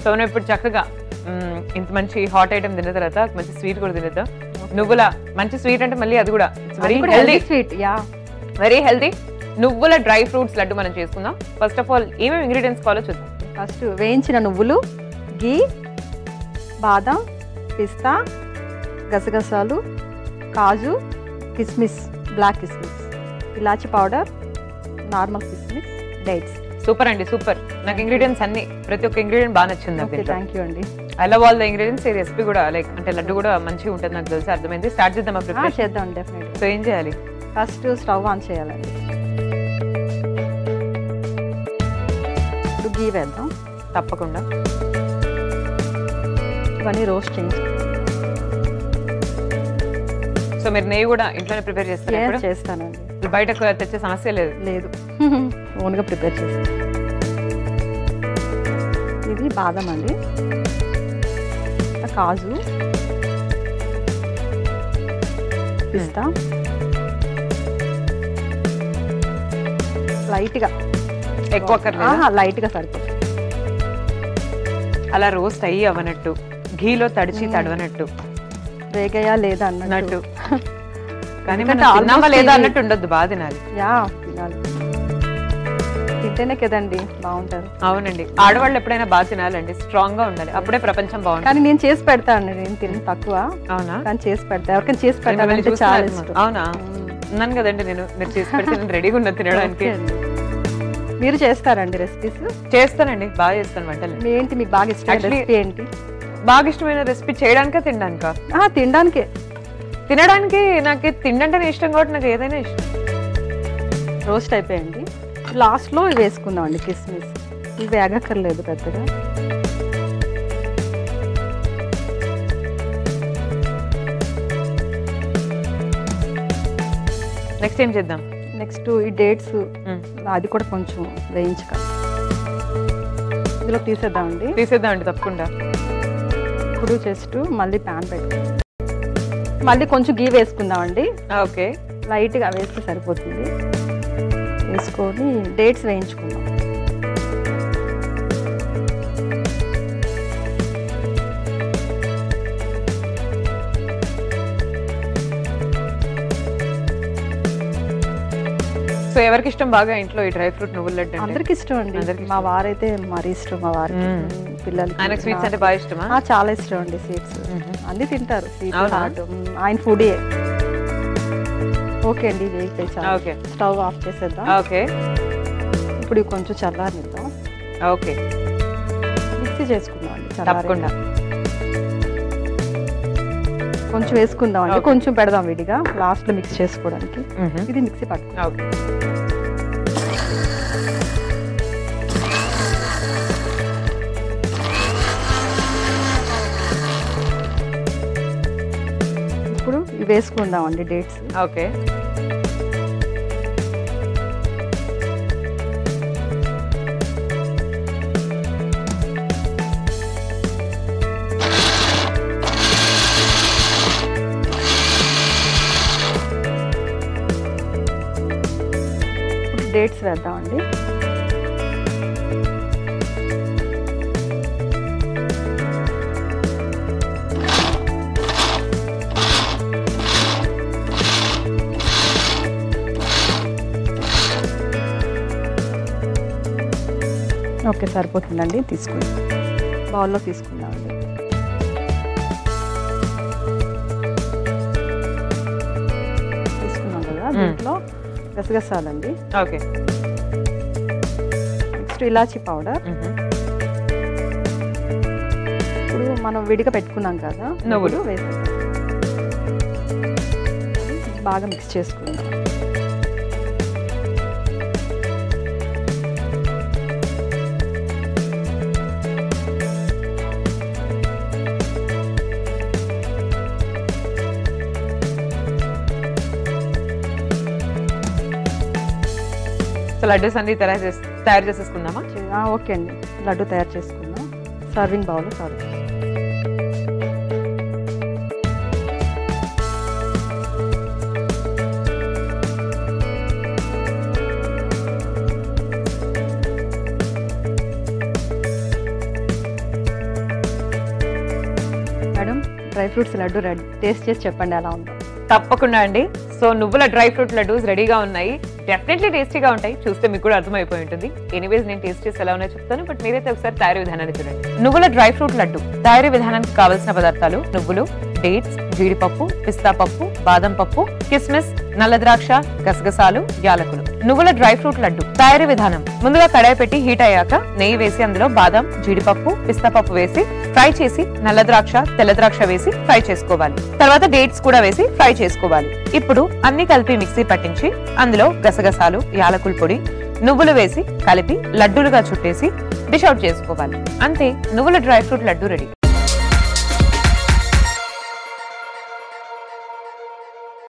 So మనం ఇప్పుడు చక్కగా మ్మ్, ఇంత మంచి హాట్ ఐటమ్ తిన్న తర్వాత ఒక మంచి స్వీట్ కూడా తినేద్దాం నువ్వుల మంచి స్వీట్ అంటే మళ్ళీ అది కూడా it's very healthy sweet yeah very healthy నువ్వుల డ్రై ఫ్రూట్స్ లడ్డు మనం చేసుకుందాం ఫస్ట్ ఆఫ్ ఆల్ ఏమేమి ఇంగ్రీడియంట్స్ కావాలో చూద్దాం ఫస్ట్ వేయించిన నువ్వులు గీ బాదం పిస్తా గసగసాలు కాజు కిస్మిస్ బ్లాక్ కిస్మిస్ ఇలాచి పౌడర్ నార్మల్ కిస్మిస్ డేట్స్ సూపర్ అండి సూపర్ నాకు ఇంగ్రీడియంట్స్ అన్ని ప్రతి ఒక్క ఇంగ్రీడియంట్ బాగా నచ్చింది నాకు ఓకే దీంట్లో. థ్యాంక్ యూ అండి I love all the ingredients ఈ రెసిపీ కూడా లైక్ అంటే లడ్డు కూడా మంచిగా ఉంటుంది నాకు తెలిసి అర్థమైంది స్టార్ట్ చేద్దాం ఆ, ప్రిపరేషన్ చేద్దాం డెఫినెట్ సో ఏం చేయాలి ఫస్ట్ స్టవ్ ఆన్ చేయాలండి ఇప్పుడు గీ వేద్దాం తప్పకుండా ఇవన్నీ రోస్ట్ చేయించి సో మీరు నెయ్యి కూడా ఇంట్లోనే ప్రిపేర్ చేస్తారు Yes, ఇప్పుడు చేస్తానండి బయట తెచ్చే సమస్య లేదు లేదు ఓన్గా ప్రిపేర్ చేస్తాను ఇది బాదం అండి కాజు పిస్తా లైట్గా ఎక్కువ అక్కర్లేదు ఆహా, లైట్గా సరిపోతుంది అలా రోస్ట్ అయ్యి అవనట్టు ఘీలో తడిచి తడవనట్టు వేగయా లేదా అన్నట్టు నట్టు కానీ ఎందుకంటే మనం తిన్నామా almost లేదా ఇది- అన్నట్టు ఉండొద్దు బాగా తినాలి యా తినాలి తింటేనే కదండి బాగుంటారు అవునండి ఆడవాళ్ళు ఎప్పుడైనా బాగా తినాలండి స్ట్రాంగ్ గా ఉండాలి అప్పుడే ప్రపంచం బాగుంటుంది కానీ నేను చేసి పెడతాను నేను తిని తక్కువ అవునా కానీ చేసి పెడతా ఎవరికైనా చేసి నేను మిమ్మల్ని పెట్టాలంటే చాలా చూస్తున్నాను. ఇష్టం అవునా ఉన్నాను కదండి నేను మీరు చేసి పెడితే నేను రెడీగా ఉన్నా తినడానికి ఓకే అండి. మీరు చేస్తారండి రెసిపీస్ చేస్తానండి బాగా చేస్తాను వంటలు ఏంటి మీకు బాగా ఇష్టం Actually- రెసిపీ ఏంటి బాగా ఇష్టమైన రెసిపీ చేయడానికా తినడానికా ఆ, తినడానికే తినడానికి నాకు తిండంటేనే ఇష్టం కాబట్టి నాకు ఏదైనా ఇష్టం రోస్ట్ అయిపోయండి లాస్ట్లో ఇవి వేసుకుందాం అండి కిస్మిస్ ఇవి వేగక్కర్లేదు పెద్దగా నెక్స్ట్ ఏం చేద్దాం నెక్స్ట్ ఈ డేట్స్ మ్మ్. అది కూడా కొంచెం వేయించక ఇందులో తీసేద్దామండి తీసేద్దామండి తప్పకుండా ఇప్పుడు జస్ట్ మళ్ళీ ప్యాన్ పెట్టుకుందాం మళ్ళీ కొంచెం గీ వేసుకుందామండి ఓకే లైట్గా వేస్తే సరిపోతుంది వేసుకొని డేట్స్ వేయించుకుందాం సో ఎవరికి ఇష్టం బాగా ఇంట్లో ఈ డ్రై ఫ్రూట్ నువ్వుల లడ్డు అంటే అందరికి ఇష్టం అండి అందరికి మా వారైతే మరీ ఇష్టం మా వారికి మ్మ్. పిల్లలకి ఆయనకు స్వీట్స్ అంటే బాగా ఇష్టమా ఆ, చాలా ఇష్టం అండి స్వీట్స్ అన్ని తింటారు స్వీట్ అవునా? హాట్ ఆయన ఫుడీ ఓకే అండి వేగిపోయి చాలా ఓకే స్టవ్ ఆఫ్ చేసేద్దాం ఓకే ఇప్పుడు ఇవి కొంచెం చల్లారనిద్దాం ఓకే మిక్సీ చేసుకుందాం అండి చల్లారి తప్పకుండా కొంచెం వేసుకుందాం అండి Okay. కొంచెం పెడదాం విడిగా లాస్ట్ లో మిక్స్ చేసుకోవడానికి మ్మ్. ఇది మిక్సీ పట్టుకుందాం ఓకే ఇప్పుడు ఇవి వేసుకుందాం అండి డేట్స్ ఓకే ఇప్పుడు డేట్స్ వేద్దామండి ఓకే సరిపోతుందండి తీసుకుని బౌల్లో తీసుకుందామండి తీసుకున్నాం కదా మ్మ్. దీంట్లో గసగసాలండి ఓకే నెక్స్ట్ ఇలాచీ పౌడర్ మ్మ్. ఇప్పుడు మనం విడిగా పెట్టుకున్నాం కదా నువ్వులు. వేసేద్దాం బాగా మిక్స్ చేసుకుందాం సో లడ్డూస్ అన్ని తయారు చేసి తయారు చేసేసుకుందామా చే- ఆ, ఓకే అండి లడ్డు తయారు చేసుకుందాం serving bowl serve dry fruits laddu ready taste చేసి చెప్పండి ఎలా ఉందో తప్పకుండా అండి సో నువ్వుల డ్రై ఫ్రూట్ లడ్డూస్ రెడీగా ఉన్నాయి డెఫినెట్లీ టేస్టీగా ఉంటాయి చూస్తే మీకు కూడా అర్థమైపోయి ఉంటుంది ఎనీవేస్ నేను టేస్ట్ చేసి ఎలా ఉన్నాయో చెప్తాను బట్ మీరైతే ఒకసారి తయారీ విధానాన్ని చూడండి నువ్వుల డ్రై ఫ్రూట్ లడ్డు తయారీ విధానానికి కావలసిన పదార్థాలు నువ్వులు డేట్స్ జీడిపప్పు పిస్తా పప్పు బాదం పప్పు కిస్మిస్ నల్ల ద్రాక్ష గసగసాలు యాలకులు నువ్వుల డ్రై ఫ్రూట్ లడ్డు తయారీ విధానం ముందుగా కడాయి పెట్టి హీట్ అయ్యాక నెయ్యి వేసి అందులో బాదం జీడిపప్పు పిస్తా పప్పు వేసి ఫ్రై చేసి నల్ల ద్రాక్ష తెల్ల ద్రాక్ష వేసి ఫ్రై చేసుకోవాలి తర్వాత డేట్స్ కూడా వేసి ఫ్రై చేసుకోవాలి ఇప్పుడు అన్ని కలిపి మిక్సీ పట్టించి అందులో గసగసాలు యాలకుల పొడి నువ్వులు వేసి కలిపి లడ్డూలుగా చుట్టేసి డిష్ అవుట్ చేసుకోవాలి అంతే నువ్వుల డ్రై ఫ్రూట్ లడ్డు రెడీ